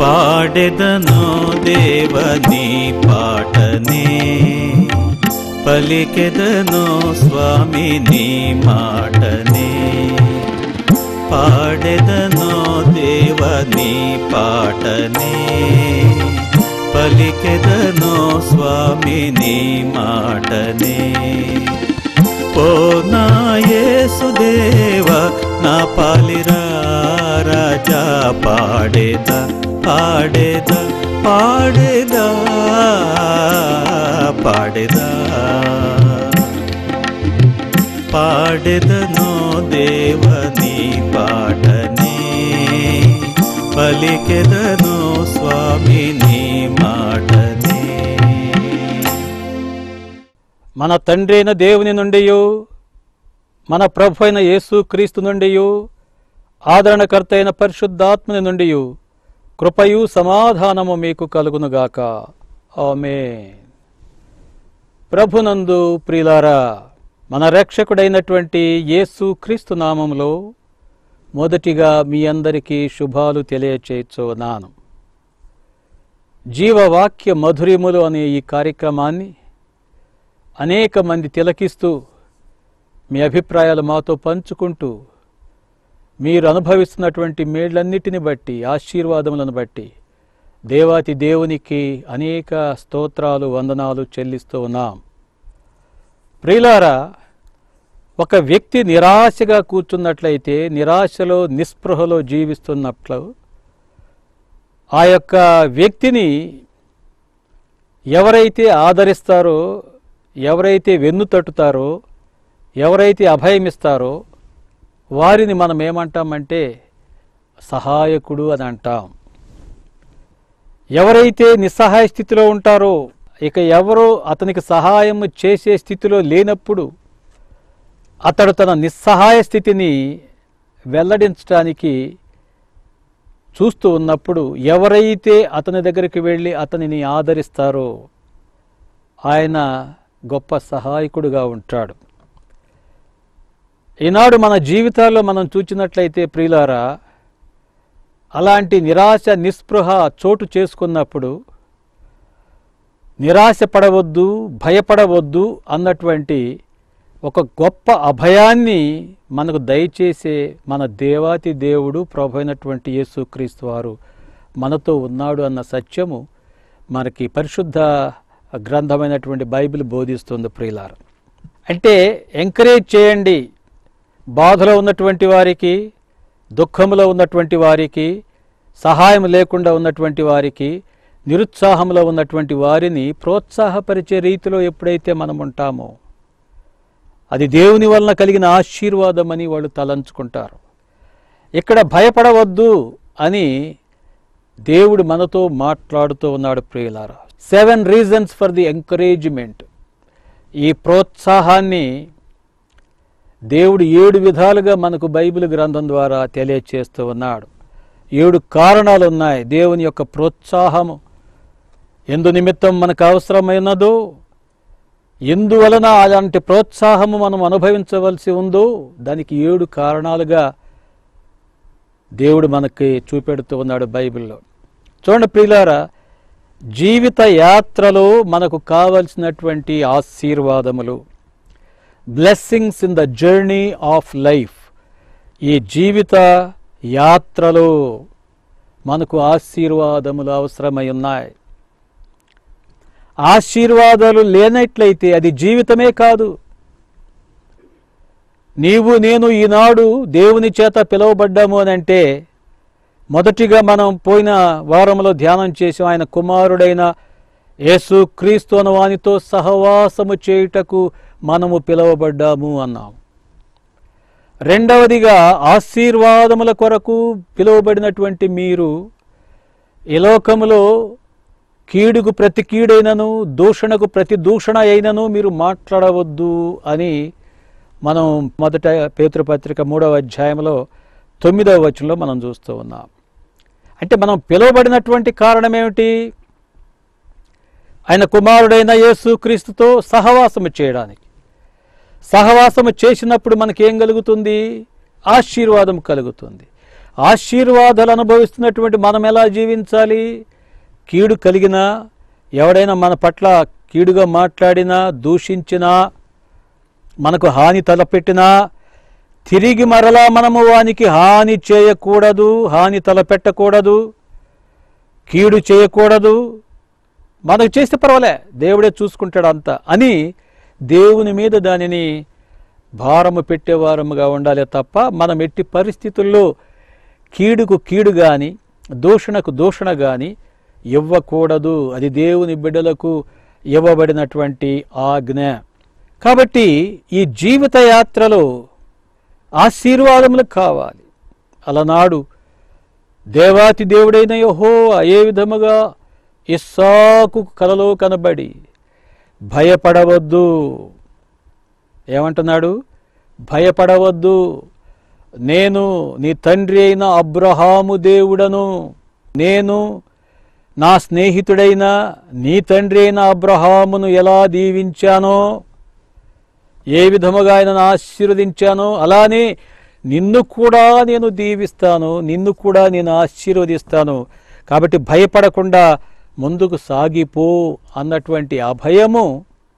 పాడెదను దేవని పాటనే పలికెదను స్వామి నీ మాటనే పాడెదను దేవని పాటనే పలికెదను స్వామి నీ మాటనే ఓ నా యేసుదేవ నా పాలిరా రాజా పాడేదా పాడేదా పాడేదా పాడేదా పాడెదను దేవని పాటనే పలికెదను స్వామి నీ మాటనే మన తండ్రి అయిన దేవుని నుండి మన ప్రభు అయిన యేసు క్రీస్తు నుండి ఆదరణకర్త అయిన పరిశుద్ధాత్మని నుండి కృపయు సమాధానము మీకు కలుగునుగాక ఆమె ప్రభునందు ప్రియులారా మన రక్షకుడైనటువంటి యేసు క్రీస్తు నామములో మొదటిగా మీ అందరికీ శుభాలు తెలియచేస్తున్నాను జీవవాక్య మధురిములు అనే ఈ కార్యక్రమాన్ని అనేక మంది తిలకిస్తూ మీ అభిప్రాయాలు మాతో పంచుకుంటూ మీరు అనుభవిస్తున్నటువంటి మేళ్లన్నిటిని బట్టి ఆశీర్వాదములను బట్టి దేవాతి దేవునికి అనేక స్తోత్రాలు వందనాలు చెల్లిస్తూ ఉన్నాం ప్రియులారా ఒక వ్యక్తి నిరాశగా కూర్చున్నట్లయితే నిరాశలో నిస్పృహలో జీవిస్తున్నట్లు ఆ యొక్క వ్యక్తిని ఎవరైతే ఆదరిస్తారో ఎవరైతే వెన్ను తట్టుతారో ఎవరైతే అభయమిస్తారో వారిని మనం ఏమంటామంటే సహాయకుడు అని అంటాం ఎవరైతే నిస్సహాయ స్థితిలో ఉంటారో ఇక ఎవరో అతనికి సహాయం చేసే స్థితిలో లేనప్పుడు అతడు తన నిస్సహాయ స్థితిని వెల్లడించడానికి చూస్తూ ఉన్నప్పుడు ఎవరైతే అతని దగ్గరికి వెళ్ళి అతనిని ఆదరిస్తారో ఆయన గొప్ప సహాయకుడుగా ఉంటాడు ఈనాడు మన జీవితాల్లో మనం చూచినట్లయితే ప్రియులారా అలాంటి నిరాశ నిస్పృహ చోటు చేసుకున్నప్పుడు నిరాశ పడవద్దు భయపడవద్దు అన్నటువంటి ఒక గొప్ప అభయాన్ని మనకు దయచేసే మన దేవాతి దేవుడు ప్రభు అయినటువంటి యేసుక్రీస్తు వారు మనతో ఉన్నాడు అన్న సత్యము మనకి పరిశుద్ధ గ్రంథమైనటువంటి బైబిల్ బోధిస్తుంది ప్రియులార అంటే ఎంకరేజ్ చేయండి బాధలో ఉన్నటువంటి వారికి దుఃఖంలో ఉన్నటువంటి వారికి సహాయం లేకుండా ఉన్నటువంటి వారికి నిరుత్సాహంలో ఉన్నటువంటి వారిని ప్రోత్సాహపరిచే రీతిలో ఎప్పుడైతే మనం ఉంటామో అది దేవుని వలన కలిగిన ఆశీర్వాదం అని వాళ్ళు తలంచుకుంటారు ఇక్కడ భయపడవద్దు అని దేవుడు మనతో మాట్లాడుతూ ఉన్నాడు ప్రియులారా seven reasons for the encouragement ఈ ప్రోత్సాహాన్ని దేవుడు ఏడు విధాలుగా మనకు బైబిల్ గ్రంథం ద్వారా తెలియచేస్తూ ఉన్నాడు ఏడు కారణాలు ఉన్నాయి దేవుని యొక్క ప్రోత్సాహము ఎందు నిమిత్తం మనకు అవసరమైనదో ఎందువలన అలాంటి ప్రోత్సాహము మనం అనుభవించవలసి ఉందో దానికి ఏడు కారణాలుగా దేవుడు మనకి చూపెడుతూ ఉన్నాడు బైబిల్లో చూడండి ప్రియులారా జీవిత యాత్రలో మనకు కావలసినటువంటి ఆశీర్వాదములు blessings in the journey of life ఈ జీవిత యాత్రలో మనకు ఆశీర్వాదములు అవసరమై ఉన్నాయి ఆశీర్వాదాలు లేనట్లయితే అది జీవితమే కాదు నీవు నేను ఈనాడు దేవుని చేత పిలువబడ్డాము అని అంటే మొదటిగా మనం పోయిన వారంలో ధ్యానం చేసి ఆయన కుమారుడైన యేసు క్రీస్తు అను వానితో సహవాసము చేయుటకు మనము పిలువబడ్డాము అన్నాం రెండవదిగా ఆశీర్వాదముల కొరకు పిలువబడినటువంటి మీరు ఈ లోకములో కీడుకు ప్రతి కీడైనను దూషణకు ప్రతి దూషణ అయినను మీరు మాట్లాడవద్దు అని మనం మొదట పేతృపత్రిక మూడవ అధ్యాయంలో తొమ్మిదవ వచనంలో మనం చూస్తూ ఉన్నాం అంటే మనం పిలువబడినటువంటి కారణం ఏమిటి ఆయన కుమారుడైన యేసు క్రీస్తుతో సహవాసము చేయడానికి సహవాసము చేసినప్పుడు మనకేం కలుగుతుంది ఆశీర్వాదం కలుగుతుంది ఆశీర్వాదాలు అనుభవిస్తున్నటువంటి మనం ఎలా జీవించాలి కీడు కలిగినా ఎవడైనా మన పట్ల కీడుగా మాట్లాడినా దూషించినా మనకు హాని తలపెట్టినా తిరిగి మరలా మనము వానికి హాని చేయకూడదు హాని తలపెట్టకూడదు కీడు చేయకూడదు మనకు చేస్తే పర్వాలే దేవుడే చూసుకుంటాడు అంతా అని దేవుని మీద దానిని భారము పెట్టేవారముగా ఉండాలి తప్ప మనం ఎట్టి పరిస్థితుల్లో కీడుకు కీడు గాని దూషణకు దూషణ గాని ఇవ్వకూడదు అది దేవుని బిడ్డలకు ఇవ్వబడినటువంటి ఆజ్ఞ కాబట్టి ఈ జీవిత యాత్రలో ఆశీర్వాదములు కావాలి అలనాడు దేవాతి దేవుడైన యహో ఏ విధముగా ఇస్సాకు కలలో కనబడి భయపడవద్దు ఏమంటున్నాడు భయపడవద్దు నేను నీ తండ్రి అయిన అబ్రహాము దేవుడను నేను నా స్నేహితుడైన నీ తండ్రి అయిన అబ్రహామును ఎలా దీవించానో ఏ విధముగా ఆయనను ఆశీర్వదించానో అలానే నిన్ను కూడా నేను దీవిస్తాను నిన్ను కూడా నేను ఆశీర్వదిస్తాను కాబట్టి భయపడకుండా ముందుకు సాగిపో అన్నటువంటి అభయము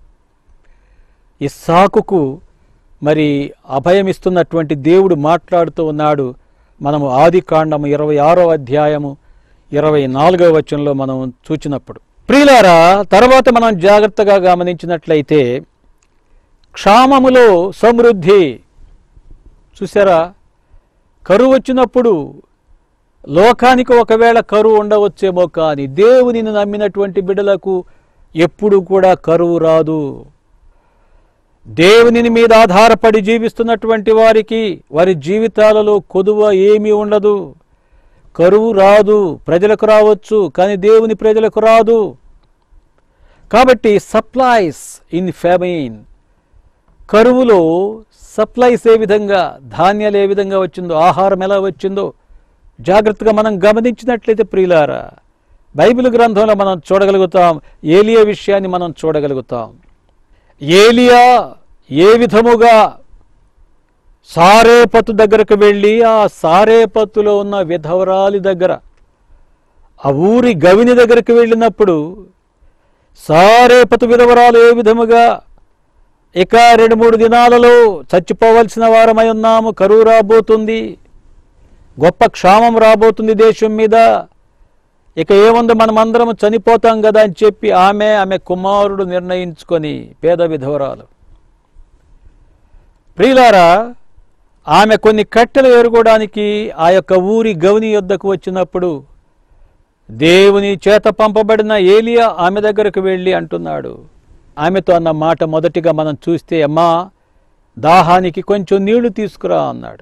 ఇస్సాకుకు మరి అభయమిస్తున్నటువంటి దేవుడు మాట్లాడుతూ ఉన్నాడు మనము ఆది కాండము ఇరవై ఆరో అధ్యాయము ఇరవై నాలుగవ వచనంలో మనం చూచినప్పుడు ప్రియులారా తర్వాత మనం జాగ్రత్తగా గమనించినట్లయితే క్షామములో సమృద్ధి చూసారా కరువు వచ్చినప్పుడు లోకానికి ఒకవేళ కరువు ఉండవచ్చేమో కానీ దేవునిని నమ్మినటువంటి బిడ్డలకు ఎప్పుడు కూడా కరువు రాదు దేవునిని మీద ఆధారపడి జీవిస్తున్నటువంటి వారికి వారి జీవితాలలో కొదువ ఏమీ ఉండదు కరువు రాదు ప్రజలకు రావచ్చు కానీ దేవుని ప్రజలకు రాదు కాబట్టి సప్లైస్ ఇన్ ఫెమైన్ కరువులో సప్లైస్ ఏ విధంగా ధాన్యాలు ఏ విధంగా వచ్చిందో ఆహారం ఎలా వచ్చిందో జాగ్రత్తగా మనం గమనించినట్లయితే ప్రియులారా బైబిల్ గ్రంథంలో మనం చూడగలుగుతాం ఏలియా విషయాన్ని మనం చూడగలుగుతాం ఏలియా ఏ విధముగా సారేపతు దగ్గరకు వెళ్ళి ఆ సారేపత్తులో ఉన్న విధవరాలి దగ్గర ఆ ఊరి గవిని దగ్గరికి వెళ్ళినప్పుడు సారేపతు విధవరాలు ఏ విధముగా ఇక రెండు మూడు దినాలలో చచ్చిపోవలసిన వారమై ఉన్నాము కరువు రాబోతుంది గొప్ప క్షామం రాబోతుంది దేశం మీద ఇక ఏముంది మనమందరం చనిపోతాం కదా అని చెప్పి ఆమె ఆమె కుమారుడు నిర్ణయించుకొని పేద విధవరాలు ప్రియులారా ఆమె కొన్ని కట్టెలు ఏరుకోవడానికి ఆ యొక్క ఊరి గౌని యొద్దకు వచ్చినప్పుడు దేవుని చేత పంపబడిన ఏలియా ఆమె దగ్గరకు వెళ్ళి అంటున్నాడు ఆమెతో అన్న మాట మొదటిగా మనం చూస్తే అమ్మా దాహానికి కొంచెం నీళ్లు తీసుకురా అన్నాడు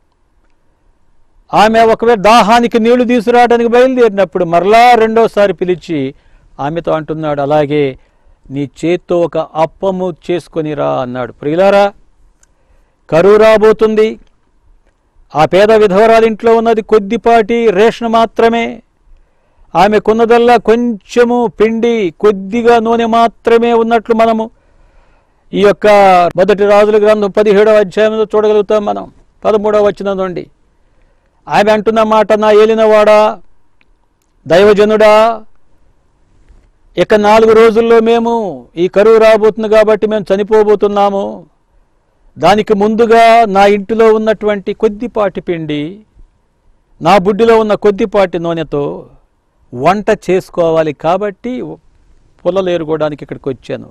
ఆమె ఒకవేళ దాహానికి నీళ్లు తీసుకురావడానికి బయలుదేరినప్పుడు మరలా రెండోసారి పిలిచి ఆమెతో అంటున్నాడు అలాగే నీ చేత్తో ఒక అప్పము చేసుకొని రా అన్నాడు ప్రియులారా కరువు రాబోతుంది ఆ పేద విధవరాలింట్లో ఉన్నది కొద్దిపాటి రేషన్ మాత్రమే ఆమె కొన్నదల్లా కొంచెము పిండి కొద్దిగా నూనె మాత్రమే ఉన్నట్లు మనము ఈ యొక్క మొదటి రాజుల గ్రంథం పదిహేడవ అధ్యాయంలో చూడగలుగుతాం మనం పదమూడవ వచ్చిన నుండి ఆమె అంటున్న మాట నా ఏలినవాడా దైవజనుడా ఇక నాలుగు రోజుల్లో మేము ఈ కరువు రాబోతుంది కాబట్టి మేము చనిపోబోతున్నాము దానికి ముందుగా నా ఇంటిలో ఉన్నటువంటి కొద్దిపాటి పిండి నా బుడ్డిలో ఉన్న కొద్దిపాటి నూనెతో వంట చేసుకోవాలి కాబట్టి పుల్లలు ఏరుకోవడానికి ఇక్కడికి వచ్చాను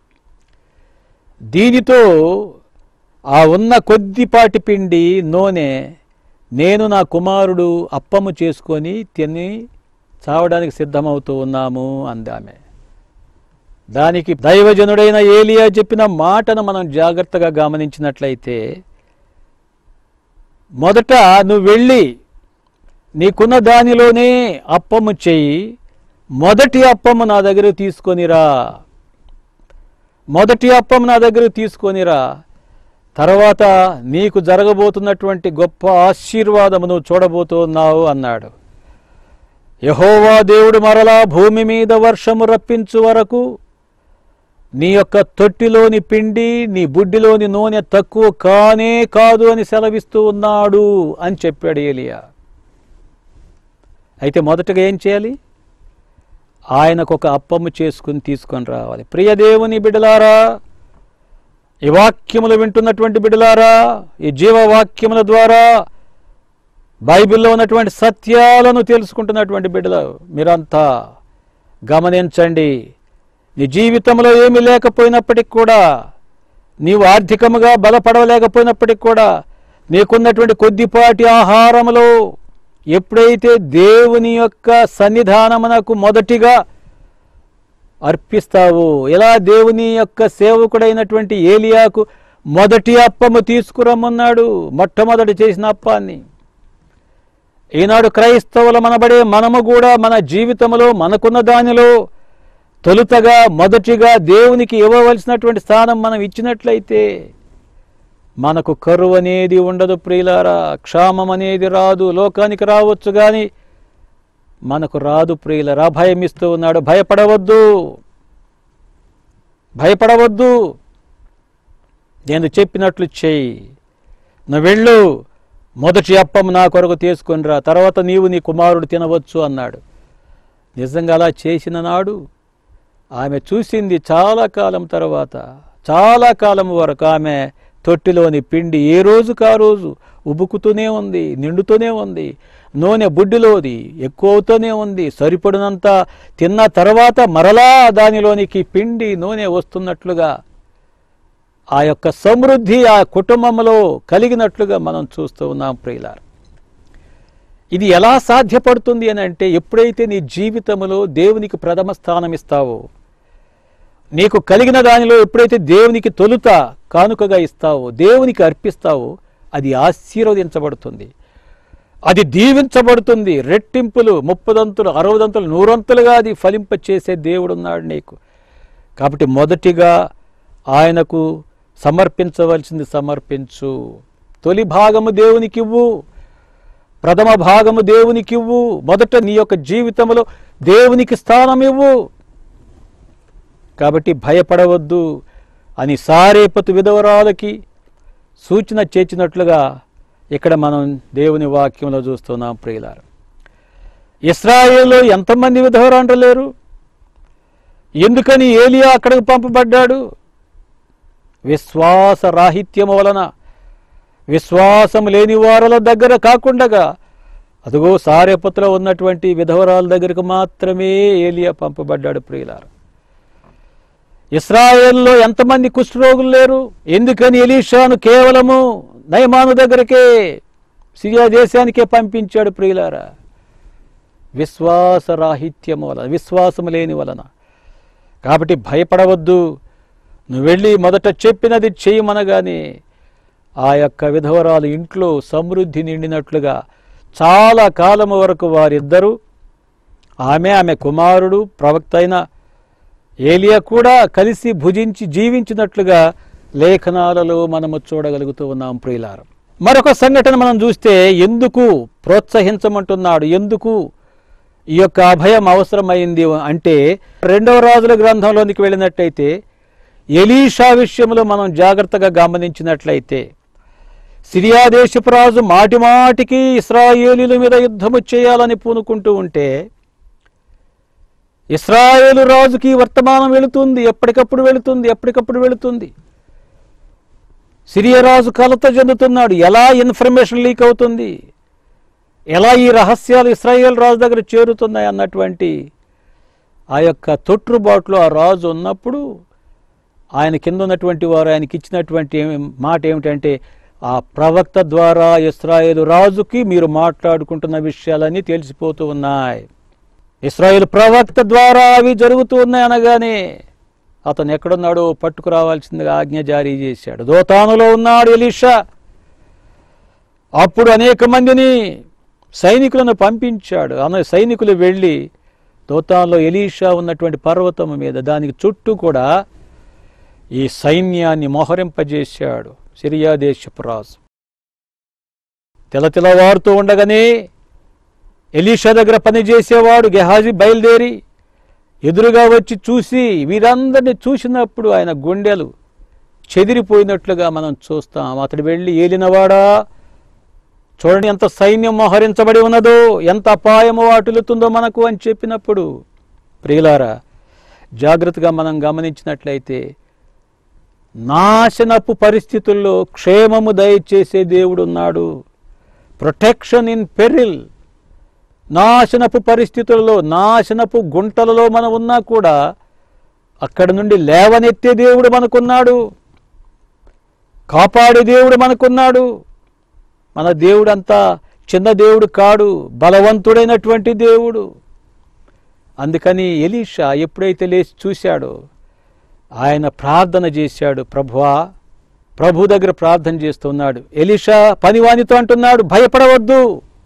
దీనితో ఆ ఉన్న కొద్దిపాటి పిండి నూనె నేను నా కుమారుడు అప్పము చేసుకొని తిని చావడానికి సిద్ధమవుతూ ఉన్నాము అందామె దానికి దైవజనుడైన ఏలియా చెప్పిన మాటను మనం జాగ్రత్తగా గమనించినట్లయితే మొదట నువ్వు వెళ్ళి నీకున్న దానిలోనే అప్పము చెయ్యి మొదటి అప్పము నా దగ్గర తీసుకొనిరా మొదటి అప్పము నా దగ్గర తీసుకొనిరా తర్వాత నీకు జరగబోతున్నటువంటి గొప్ప ఆశీర్వాదము నువ్వు చూడబోతున్నావు అన్నాడు యహోవా దేవుడు మరలా భూమి మీద వర్షము రప్పించు వరకు నీ యొక్క తొట్టిలోని పిండి నీ బుడ్డిలోని నూనె తక్కువ కానే కాదు అని సెలవిస్తూ ఉన్నాడు అని చెప్పాడు ఏలియా అయితే మొదటగా ఏం చేయాలి ఆయనకు ఒక అప్పము చేసుకుని తీసుకొని రావాలి ప్రియ దేవుని బిడ్డలారా ఈ వాక్యములు వింటున్నటువంటి బిడ్డలారా ఈ జీవవాక్యముల ద్వారా బైబిల్లో ఉన్నటువంటి సత్యాలను తెలుసుకుంటున్నటువంటి బిడ్డలు మీరంతా గమనించండి నీ జీవితంలో ఏమీ లేకపోయినప్పటికి కూడా నీవు ఆర్థికముగా బలపడలేకపోయినప్పటికి కూడా నీకున్నటువంటి కొద్దిపాటి ఆహారములో ఎప్పుడైతే దేవుని యొక్క సన్నిధానమునకు మొదటిగా అర్పిస్తావు ఎలా దేవుని యొక్క సేవకుడైనటువంటి ఏలియాకు మొదటి అప్పము తీసుకురమ్మన్నాడు మొట్టమొదటి చేసిన అప్పాన్ని ఈనాడు క్రైస్తవుల మనబడే మనము కూడా మన జీవితంలో మనకున్న దానిలో తొలుతగా మొదటిగా దేవునికి ఇవ్వవలసినటువంటి స్థానం మనం ఇచ్చినట్లయితే మనకు కరువు అనేది ఉండదు ప్రియులారా క్షామం అనేది రాదు లోకానికి రావచ్చు కానీ మనకు రాదు ప్రియులరా భయమిస్తూ ఉన్నాడు భయపడవద్దు భయపడవద్దు నేను చెప్పినట్లు చెయ్యి నువ్వు వెళ్ళు మొదటి అప్పం నా కొరకు తీసుకొని రా తర్వాత నీవు నీ కుమారుడు తినవచ్చు అన్నాడు నిజంగా అలా చేసిన నాడు ఆమె చూసింది చాలా కాలం తర్వాత చాలా కాలం వరకు ఆమె తొట్టిలోని పిండి ఏ రోజుకు ఆ రోజు ఉబుకుతూనే ఉంది నిండుతూనే ఉంది నూనె బుడ్డిలోది ఎక్కువ అవుతూనే ఉంది సరిపడినంత తిన్న తర్వాత మరలా దానిలోనికి పిండి నూనె వస్తున్నట్లుగా ఆ యొక్క సమృద్ధి ఆ కుటుంబంలో కలిగినట్లుగా మనం చూస్తూ ఉన్నాం ప్రియులారు ఇది ఎలా సాధ్యపడుతుంది అని అంటే ఎప్పుడైతే నీ జీవితంలో దేవునికి ప్రథమ స్థానం ఇస్తావో నీకు కలిగిన దానిలో ఎప్పుడైతే దేవునికి తొలుత కానుకగా ఇస్తావో దేవునికి అర్పిస్తావో అది ఆశీర్వదించబడుతుంది అది దీవించబడుతుంది రెట్టింపులు ముప్పదంతులు అరవదంతులు నూరంతులుగా అది ఫలింపచేసే దేవుడున్నాడు నీకు కాబట్టి మొదటిగా ఆయనకు సమర్పించవలసింది సమర్పించు తొలి భాగము దేవునికివ్వు ప్రథమ భాగము దేవునికివ్వు మొదట నీ యొక్క జీవితంలో దేవునికి స్థానం ఇవ్వు కాబట్టి భయపడవద్దు అని సారేపతు విధవరాలకి సూచన చేర్చినట్లుగా ఇక్కడ మనం దేవుని వాక్యంలో చూస్తున్నాం ప్రియులారు ఇస్రాయేల్లో ఎంతమంది విధవరాండ్రు లేరు ఎందుకని ఏలియా అక్కడికి పంపబడ్డాడు విశ్వాస రాహిత్యము వలన విశ్వాసం లేని వారుల దగ్గర కాకుండా అదిగో సారేపత్రలో ఉన్నటువంటి విధవరాల దగ్గరకు మాత్రమే ఏలియా పంపబడ్డాడు ప్రియులారు ఇస్రాయేల్లో ఎంతమంది కుష్ఠరోగులు లేరు ఎందుకని ఎలీషాను కేవలము నయమాను దగ్గరకే సిరియా దేశానికే పంపించాడు ప్రియులారా విశ్వాస రాహిత్యము వలన విశ్వాసము లేని వలన కాబట్టి భయపడవద్దు నువ్వు వెళ్ళి మొదట చెప్పినది చేయమనగానే ఆ యొక్క విధవరాలు ఇంట్లో సమృద్ధి నిండినట్లుగా చాలా కాలము వరకు వారిద్దరూ ఆమె ఆమె కుమారుడు ప్రవక్త అయిన ఏలియా కూడా కలిసి భుజించి జీవించినట్లుగా లేఖనాలలో మనము చూడగలుగుతూ ఉన్నాం ప్రియులారం మరొక సంఘటన మనం చూస్తే ఎందుకు ప్రోత్సహించమంటున్నాడు ఎందుకు ఈ యొక్క అభయం అవసరమైంది అంటే రెండవ రాజుల గ్రంథంలోనికి వెళ్ళినట్టయితే ఎలీషా విషయంలో మనం జాగ్రత్తగా గమనించినట్లయితే సిరియా దేశపు రాజు మాటి మాటికి ఇస్రాయేలీల మీద యుద్ధము చేయాలని పూనుకుంటూ ఉంటే ఇస్రాయేలు రాజుకి ఈ వర్తమానం వెళుతుంది ఎప్పటికప్పుడు వెళుతుంది ఎప్పటికప్పుడు వెళుతుంది సిరియా రాజు కలత చెందుతున్నాడు ఎలా ఇన్ఫర్మేషన్ లీక్ అవుతుంది ఎలా ఈ రహస్యాలు ఇస్రాయేల్ రాజు దగ్గర చేరుతున్నాయి అన్నటువంటి ఆ యొక్క తొట్టుబాటులో ఆ రాజు ఉన్నప్పుడు ఆయన కింద ఉన్నటువంటి వారు ఆయనకి ఇచ్చినటువంటి ఏమి- మాట ఏమిటంటే ఆ ప్రవక్త ద్వారా ఇస్రాయేలు రాజుకి మీరు మాట్లాడుకుంటున్న విషయాలన్నీ తెలిసిపోతూ ఉన్నాయి ఇస్రాయేల్ ప్రవక్త ద్వారా అవి జరుగుతూ ఉన్నాయి అనగానే అతను ఎక్కడున్నాడో పట్టుకురావాల్సిందిగా ఆజ్ఞ జారీ చేశాడు దోతానులో ఉన్నాడు ఎలీషా అప్పుడు అనేక మందిని సైనికులను పంపించాడు అన్న సైనికులు వెళ్ళి దోతాన్లో ఎలీషా ఉన్నటువంటి పర్వతం మీద దానికి చుట్టూ కూడా ఈ సైన్యాన్ని మోహరింపజేశాడు సిరియా దేశపు రాజు తెలతెలవారుతూ ఉండగానే ఎలీషా దగ్గర పనిచేసేవాడు గెహాజీ బయలుదేరి ఎదురుగా వచ్చి చూసి వీరందరినీ చూసినప్పుడు ఆయన గుండెలు చెదిరిపోయినట్లుగా మనం చూస్తాం అతడు వెళ్ళి ఏలినవాడా చూడండి ఎంత సైన్యం మోహరించబడి ఉన్నదో ఎంత అపాయము వాటిల్లుతుందో మనకు అని చెప్పినప్పుడు ప్రియులారా జాగ్రత్తగా మనం గమనించినట్లయితే నాశనపు పరిస్థితుల్లో క్షేమము దయచేసే దేవుడు ఉన్నాడు ప్రొటెక్షన్ ఇన్ పెరిల్ నాశనపు పరిస్థితులలో నాశనపు గుంటలలో మనం ఉన్నా కూడా అక్కడి నుండి లేవనెత్తే దేవుడు మనకున్నాడు కాపాడే దేవుడు మనకున్నాడు మన దేవుడు అంతా చిన్న దేవుడు కాడు బలవంతుడైనటువంటి దేవుడు అందుకని ఎలీషా ఎప్పుడైతే లేచి చూశాడో ఆయన ప్రార్థన చేశాడు ప్రభువా ప్రభు దగ్గర ప్రార్థన చేస్తున్నాడు ఎలీషా పనివానితో అంటున్నాడు భయపడవద్దు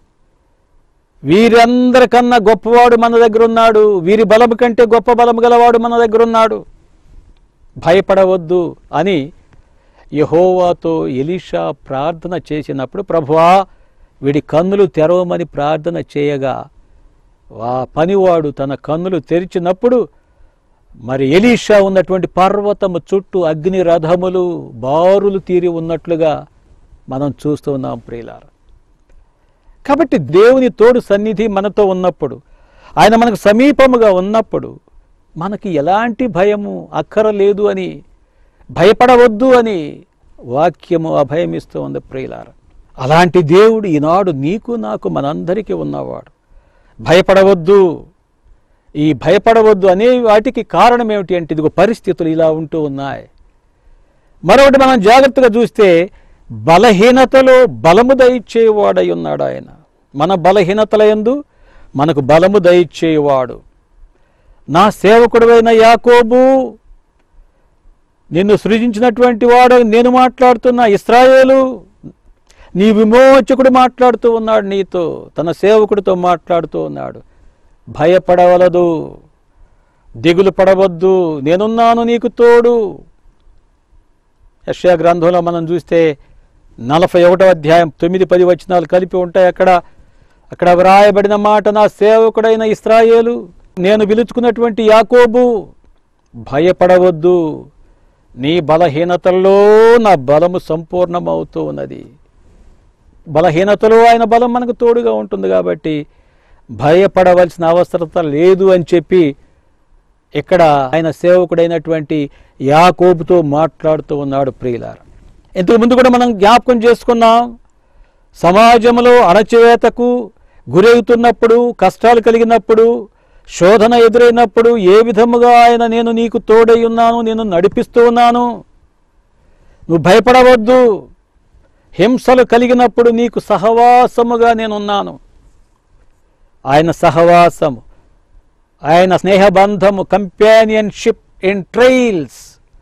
వీరందరికన్నా గొప్పవాడు మన దగ్గర ఉన్నాడు వీరి బలము కంటే గొప్ప బలము గలవాడు మన దగ్గర ఉన్నాడు భయపడవద్దు అని యహోవాతో ఎలీషా ప్రార్థన చేసినప్పుడు ప్రభువా వీడి కన్నులు తెరవమని ప్రార్థన చేయగా ఆ పనివాడు తన కన్నులు తెరిచినప్పుడు మరి ఎలీషా ఉన్నటువంటి పర్వతము చుట్టూ అగ్ని రథములు బారులు తీరి ఉన్నట్లుగా మనం చూస్తూ ఉన్నాం ప్రియులార కాబట్టి దేవుని తోడు సన్నిధి మనతో ఉన్నప్పుడు ఆయన మనకు సమీపముగా ఉన్నప్పుడు మనకి ఎలాంటి భయము అక్కరలేదు అని భయపడవద్దు అని వాక్యము అభయమిస్తూ ఉంది ప్రియులార అలాంటి దేవుడు ఈనాడు నీకు నాకు మనందరికీ ఉన్నవాడు భయపడవద్దు ఈ భయపడవద్దు అనే వాటికి కారణం ఏమిటి అంటే ఇదిగో పరిస్థితులు ఇలా ఉంటూ ఉన్నాయి మరొకటి మనం జాగ్రత్తగా చూస్తే బలహీనతలో బలము దయచేవాడై ఉన్నాడు ఆయన మన బలహీనతల యందు మనకు బలము దయచేవాడు నా సేవకుడువైన యాకోబు నిన్ను సృజించినటువంటి వాడు నేను మాట్లాడుతున్న ఇస్రాయేలు నీ విమోచకుడు మాట్లాడుతూ ఉన్నాడు నీతో తన సేవకుడితో మాట్లాడుతూ ఉన్నాడు భయపడవలదు దిగులు పడవద్దు నేనున్నాను నీకు తోడు యశ్యా గ్రంథంలో మనం చూస్తే నలభై ఒకటో అధ్యాయం తొమ్మిది పది వచనాలు కలిపి ఉంటాయి అక్కడ అక్కడ వ్రాయబడిన మాట నా సేవకుడైన ఇస్రాయేలు నేను పిలుచుకున్నటువంటి యాకోబు భయపడవద్దు నీ బలహీనతల్లో నా బలము సంపూర్ణమవుతూ ఉన్నది బలహీనతలో ఆయన బలం మనకు తోడుగా ఉంటుంది కాబట్టి భయపడవలసిన అవసరత లేదు అని చెప్పి ఇక్కడ ఆయన సేవకుడైనటువంటి యాకోబుతో మాట్లాడుతూ ఉన్నాడు ప్రియులార ఇంతకు ముందు కూడా మనం జ్ఞాపకం చేసుకున్నాం సమాజంలో అణచివేతకు గురవుతున్నప్పుడు కష్టాలు కలిగినప్పుడు శోధన ఎదురైనప్పుడు ఏ విధముగా ఆయన నేను నీకు తోడై ఉన్నాను నేను నడిపిస్తూ ఉన్నాను నువ్వు భయపడవద్దు హింసలు కలిగినప్పుడు నీకు సహవాసముగా నేనున్నాను ఆయన సహవాసము ఆయన స్నేహబంధము కంపానియన్షిప్ ఇన్ ట్రైల్స్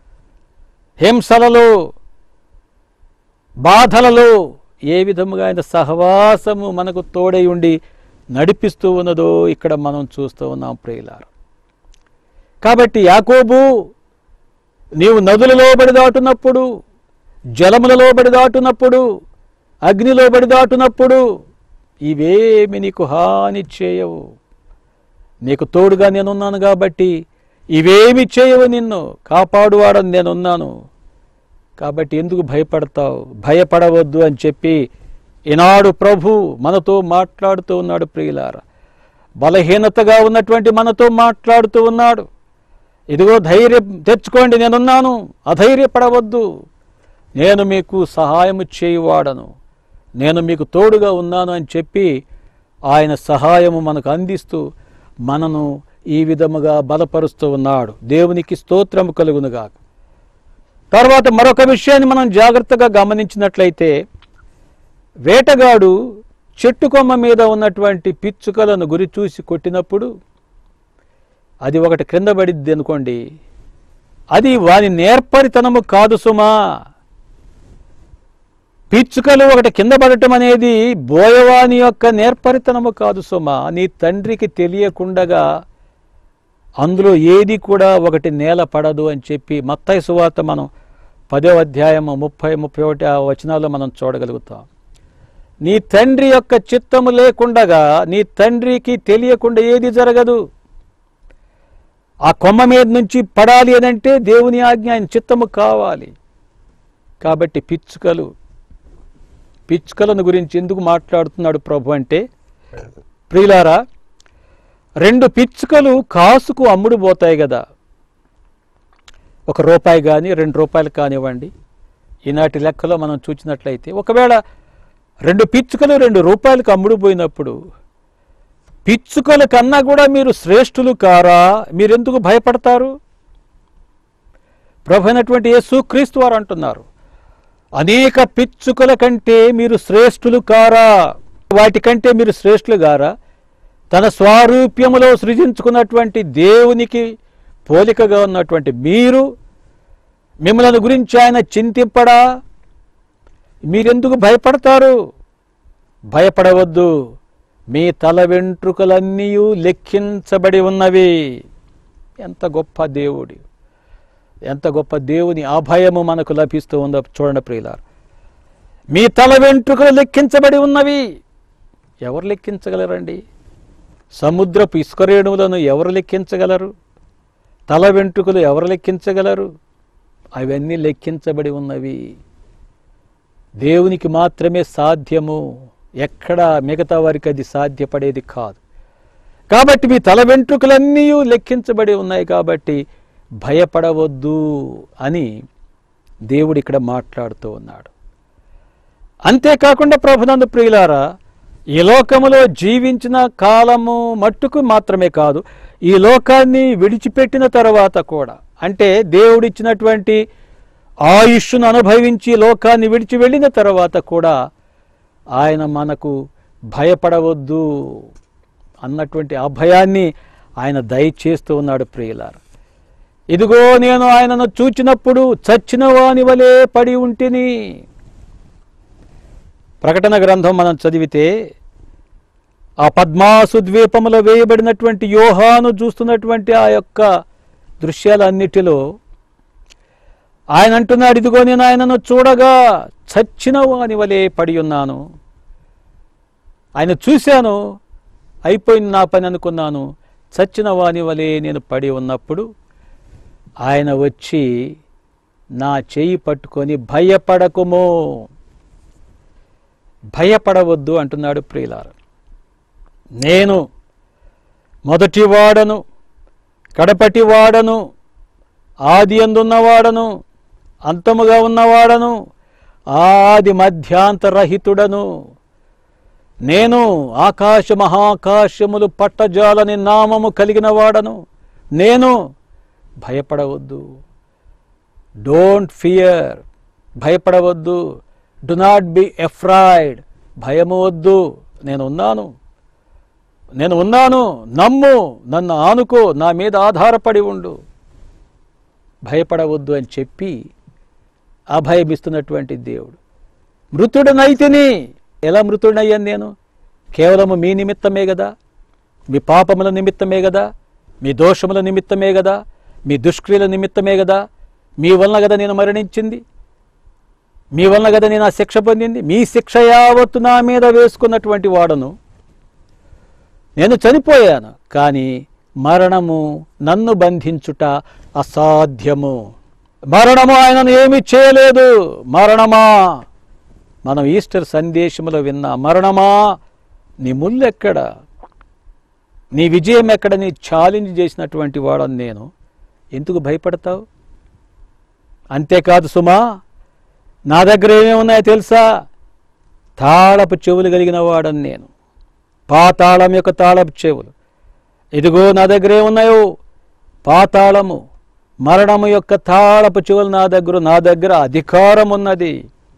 హింసలలో బాధలలో ఏ విధముగా ఆయన సహవాసము మనకు తోడై ఉండి నడిపిస్తూ ఉన్నదో ఇక్కడ మనం చూస్తూ ఉన్నాం ప్రియులారు కాబట్టి యాకోబు నీవు నదులలో బడి దాటునప్పుడు జలములలో బడి దాటునప్పుడు అగ్నిలో బడి దాటునప్పుడు ఇవేమి నీకు హాని చేయవు నీకు తోడుగా నేనున్నాను కాబట్టి ఇవేమి చేయవు నిన్ను కాపాడువాడని నేనున్నాను కాబట్టి ఎందుకు భయపడతావు భయపడవద్దు అని చెప్పి ఈనాడు ప్రభు మనతో మాట్లాడుతూ ఉన్నాడు ప్రియులార బలహీనతగా ఉన్నటువంటి మనతో మాట్లాడుతూ ఉన్నాడు ఇదిగో ధైర్యం తెచ్చుకోండి నేనున్నాను అధైర్యపడవద్దు నేను మీకు సహాయము చేయువాడను నేను మీకు తోడుగా ఉన్నాను అని చెప్పి ఆయన సహాయము మనకు అందిస్తూ మనను ఈ విధముగా బలపరుస్తూ ఉన్నాడు దేవునికి స్తోత్రము కలుగునుగాక తర్వాత మరొక విషయాన్ని మనం జాగ్రత్తగా గమనించినట్లయితే వేటగాడు చెట్టు కొమ్మ మీద ఉన్నటువంటి పిచ్చుకలను గురి చూసి కొట్టినప్పుడు అది ఒకటి క్రింద పడిద్ది అనుకోండి అది వాని నేర్పరితనము కాదు సుమా పిచ్చుకలు ఒకటి కింద పడటం అనేది బోయవాని యొక్క నేర్పరితనము కాదు సుమా నీ తండ్రికి తెలియకుండగా అందులో ఏది కూడా ఒకటి నేల పడదు అని చెప్పి మత్తయి సువార్త మనం పదో అధ్యాయము ముప్పై ముప్పై ఒకటి ఆ వచనాల్లో మనం చూడగలుగుతాం నీ తండ్రి యొక్క చిత్తము లేకుండగా నీ తండ్రికి తెలియకుండా ఏది జరగదు ఆ కొమ్మ మీద నుంచి పడాలి అని అంటే దేవుని ఆజ్ఞ ఆయన చిత్తము కావాలి కాబట్టి పిచ్చుకలు పిచ్చుకలను గురించి ఎందుకు మాట్లాడుతున్నాడు ప్రభు అంటే ప్రియులారా రెండు పిచ్చుకలు కాసుకు అమ్ముడు పోతాయి కదా ఒక రూపాయి కానీ రెండు రూపాయలు కానివ్వండి ఈనాటి లెక్కలో మనం చూసినట్లయితే ఒకవేళ రెండు పిచ్చుకలు రెండు రూపాయలకు అమ్ముడు పోయినప్పుడు పిచ్చుకల కన్నా కూడా మీరు శ్రేష్ఠులు కారా మీరెందుకు భయపడతారు ప్రభు అయినటువంటి యేసు క్రీస్తు వారు అంటున్నారు అనేక పిచ్చుకల కంటే మీరు శ్రేష్ఠులు కారా వాటికంటే మీరు శ్రేష్ఠులు గారా తన స్వారూప్యములో సృజించుకున్నటువంటి దేవునికి పోలికగా ఉన్నటువంటి మీరు మిమ్మల్ని గురించి ఆయన చింతింపడా మీరెందుకు భయపడతారు భయపడవద్దు మీ తల వెంట్రుకలన్నీ లెక్కించబడి ఉన్నవి ఎంత గొప్ప దేవుడి ఎంత గొప్ప దేవుని అభయము మనకు లభిస్తూ ఉందో చూడండి ప్రియులారు మీ తల వెంట్రుకలు లెక్కించబడి ఉన్నవి ఎవరు లెక్కించగలరండి సముద్రపు ఇసుక రేణువులను ఎవరు లెక్కించగలరు తల వెంట్రుకలు ఎవరు లెక్కించగలరు అవన్నీ లెక్కించబడి ఉన్నవి దేవునికి మాత్రమే సాధ్యము ఎక్కడ మిగతా వారికి అది సాధ్యపడేది కాదు కాబట్టి మీ తల వెంట్రుకలన్నీ లెక్కించబడి ఉన్నాయి కాబట్టి భయపడవద్దు అని దేవుడు ఇక్కడ మాట్లాడుతూ ఉన్నాడు అంతేకాకుండా ప్రభునందు ప్రియులారా ఈ లోకములో జీవించిన కాలము మట్టుకు మాత్రమే కాదు ఈ లోకాన్ని విడిచిపెట్టిన తర్వాత కూడా అంటే దేవుడిచ్చినటువంటి ఆయుష్ను అనుభవించి లోకాన్ని విడిచి వెళ్ళిన తర్వాత కూడా ఆయన మనకు భయపడవద్దు అన్నటువంటి అభయాన్ని ఆయన దయచేస్తూ ఉన్నాడు ప్రియులారు ఇదిగో నేను ఆయనను చూచినప్పుడు చచ్చిన వాని వలె పడి ఉంటిని ప్రకటన గ్రంథం మనం చదివితే ఆ పద్మాసు ద్వీపములో వేయబడినటువంటి యోహాను చూస్తున్నటువంటి ఆ యొక్క దృశ్యాలన్నిటిలో ఆయన అంటున్నాడు ఇదిగో నేను ఆయనను చూడగా చచ్చిన వాని వలె పడి ఉన్నాను ఆయన చూశాను అయిపోయింది నా పని అనుకున్నాను చచ్చిన వాని వలె నేను పడి ఉన్నప్పుడు ఆయన వచ్చి నా చేయి పట్టుకొని భయపడకుమో భయపడవద్దు అంటున్నాడు ప్రియులార నేను మొదటి వాడను కడపటి వాడను ఆది అందున్నవాడను అంతముగా ఉన్నవాడను ఆది మధ్యాంతరహితుడను నేను ఆకాశ మహాకాశములు పట్టజాలని నామము కలిగిన వాడను నేను భయపడవద్దు డోంట్ ఫియర్ భయపడవద్దు డు నాట్ బి ఎఫ్రాయిడ్ భయము వద్దు నేను ఉన్నాను నేను ఉన్నాను నమ్ము నన్ను ఆనుకో నా మీద ఆధారపడి ఉండు భయపడవద్దు అని చెప్పి అభయమిస్తున్నటువంటి దేవుడు మృతుడనైతిని ఎలా మృతుడనయ్యాను నేను కేవలము మీ నిమిత్తమే కదా మీ పాపముల నిమిత్తమే కదా మీ దోషముల నిమిత్తమే కదా మీ దుష్క్రియల నిమిత్తమే కదా మీ వలన కదా నేను మరణించింది మీ వలన కదా నేను ఆ శిక్ష పొందింది మీ శిక్ష యావత్తు నా మీద వేసుకున్నటువంటి వాడను నేను చనిపోయాను కానీ మరణము నన్ను బంధించుట అసాధ్యము మరణము ఆయనను ఏమీ చేయలేదు మరణమా మనం ఈస్టర్ సందేశములో విన్నా మరణమా నీ ముల్లెక్కడ నీ విజయం ఎక్కడ నీ ఛాలెంజ్ చేసినటువంటి వాడని నేను ఎందుకు భయపడతావు అంతేకాదు సుమా నా దగ్గర ఏమేమి ఉన్నాయో తెలుసా తాళపు చెవులు కలిగిన వాడని నేను పాతాళం యొక్క తాళపు చెవులు ఇదిగో నా దగ్గర ఏమున్నాయో పాతాళము మరణము యొక్క తాళపు చెవులు నా దగ్గర నా దగ్గర అధికారం ఉన్నది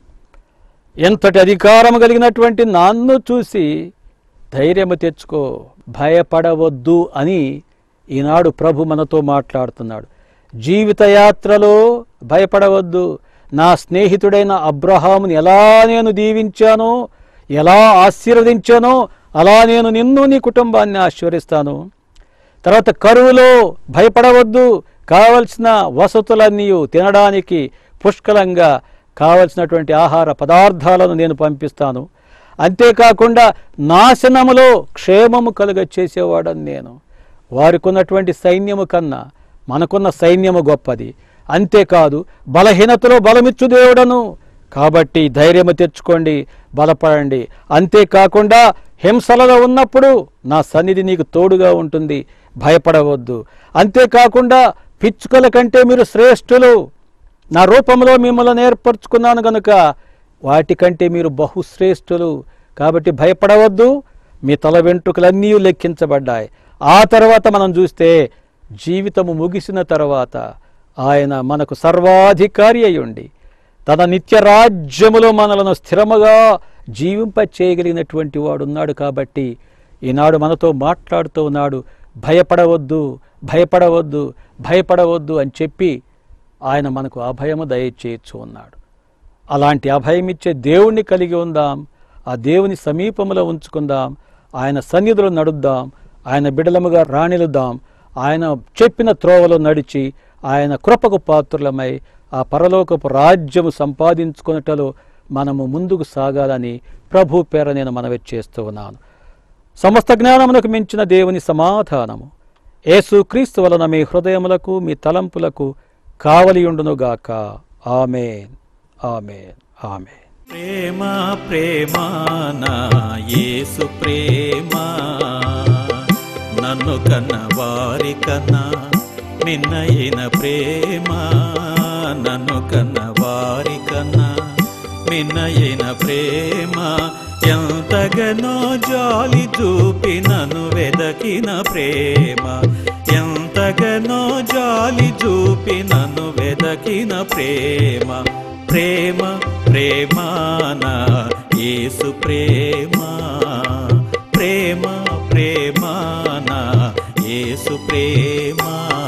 ఎంతటి అధికారం కలిగినటువంటి నన్ను చూసి ధైర్యము తెచ్చుకో భయపడవద్దు అని ఈనాడు ప్రభు మనతో మాట్లాడుతున్నాడు జీవిత యాత్రలో భయపడవద్దు నా స్నేహితుడైన అబ్రహాముని ఎలా నేను దీవించానో ఎలా ఆశీర్వదించానో అలా నేను నిన్ను నీ కుటుంబాన్ని ఆశీర్వదిస్తాను తర్వాత కరువులో భయపడవద్దు కావలసిన వసతులన్నీ తినడానికి పుష్కలంగా కావలసినటువంటి ఆహార పదార్థాలను నేను పంపిస్తాను అంతేకాకుండా నాశనములో క్షేమము కలుగ చేసేవాడని నేను వారికి ఉన్నటువంటి సైన్యము కన్నా మనకున్న సైన్యము గొప్పది అంతేకాదు బలహీనతలో బలమిచ్చు దేవుడను కాబట్టి ధైర్యము తెచ్చుకోండి బలపడండి అంతేకాకుండా హింసలలో ఉన్నప్పుడు నా సన్నిధి నీకు తోడుగా ఉంటుంది భయపడవద్దు అంతేకాకుండా పిచ్చుకల కంటే మీరు శ్రేష్ఠులు నా రూపంలో మిమ్మల్ని ఏర్పరచుకున్నాను గనుక వాటికంటే మీరు బహుశ్రేష్ఠులు కాబట్టి భయపడవద్దు మీ తల వెంట్రుకలన్నీ లెక్కించబడ్డాయి ఆ తర్వాత మనం చూస్తే జీవితము ముగిసిన తర్వాత ఆయన మనకు సర్వాధికారి అయి ఉండి తన నిత్య రాజ్యములో మనలను స్థిరముగా జీవింప చేయగలిగినటువంటి వాడు ఉన్నాడు కాబట్టి ఈనాడు మనతో మాట్లాడుతూ ఉన్నాడు భయపడవద్దు భయపడవద్దు భయపడవద్దు అని చెప్పి ఆయన మనకు అభయము దయచేయచ్చు ఉన్నాడు అలాంటి అభయమిచ్చే దేవుణ్ణి కలిగి ఉందాం ఆ దేవుని సమీపంలో ఉంచుకుందాం ఆయన సన్నిధిలో నడుద్దాం ఆయన బిడలముగా రాణిలుద్దాం ఆయన చెప్పిన త్రోవలో నడిచి ఆయన కృపకు పాత్రులమై ఆ పరలోకపు రాజ్యము సంపాదించుకున్నటలో మనము ముందుకు సాగాలని ప్రభు పేర నేను మనవి చేస్తూ ఉన్నాను సమస్త జ్ఞానమునకు మించిన దేవుని సమాధానము యేసు క్రీస్తు వలన మీ హృదయములకు మీ తలంపులకు కావలియుండునుగాక ఆమెన్ ఆమెన్ ఆమెన్ ప్రేమ ప్రేమ నా యేసు ప్రేమ నన్ను కన్న వారి కన్నా మిన్నయిన ప్రేమ నన్ను కన్న వారి కన్నా మిన్నయిన ప్రేమ ఎంతగానో జాలి చూపి నన్ను వెదకిన ప్రేమ ఎంతగానో జాలి చూపి నన్ను వెదకిన ప్రేమ ప్రేమ ప్రేమానా యేసు ప్రేమ ప్రేమ ప్రేమానా యేసు ప్రేమ